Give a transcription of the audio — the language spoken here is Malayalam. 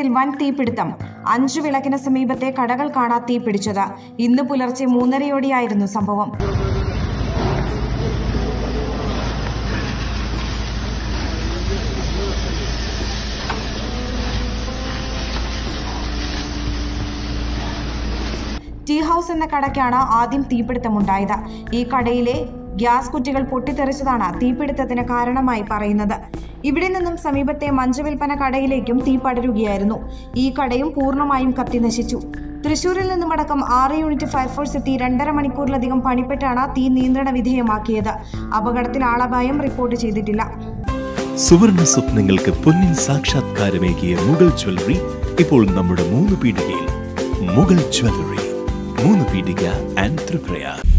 സ്ഥാപനത്തിൽ വൻ തീപിടുത്തം അഞ്ചു വിളക്കിന് സമീപത്തെ കടകൾ കാണാ തീ പിടിച്ചത് ഇന്ന് പുലർച്ചെ മൂന്നരയോടെയായിരുന്നു സംഭവം ടീ ഹൗസ് എന്ന കടയ്ക്കാണ് ആദ്യം തീപിടുത്തമുണ്ടായത് ഈ കടയിലെ ഗ്യാസ് കുറ്റികൾ പൊട്ടിത്തെറിച്ചതാണ് തീപിടുത്തത്തിന് കാരണമായി പറയുന്നത് ഇവിടെ നിന്നും സമീപത്തെ മഞ്ച് വിൽപ്പന കടയിലേക്കും തീ പടരുകയായിരുന്നു ഈ കടയും പൂർണ്ണമായും കത്തി നശിച്ചു തൃശൂരിൽ നിന്നുമടക്കം ആറ് യൂണിറ്റ് ഫയർഫോഴ്സ് എത്തി രണ്ടര മണിക്കൂറിലധികം പണിപ്പെട്ടാണ് തീ നിയന്ത്രണ വിധേയമാക്കിയത് അപകടത്തിൽ ആളപായം റിപ്പോർട്ട് ചെയ്തിട്ടില്ല സുവർണ സ്വപ്നങ്ങൾക്ക് പൊന്നിൻ സാക്ഷാത്കാരമേകിയ മുഗൾ ജ്വല്ലറി ഇപ്പോൾ നമ്മുടെ മൂന്ന് പീടികയിൽ മുഗൾ ജ്വല്ലറി മൂന്ന് പീടിക ആൻഡ് ത്രിപുര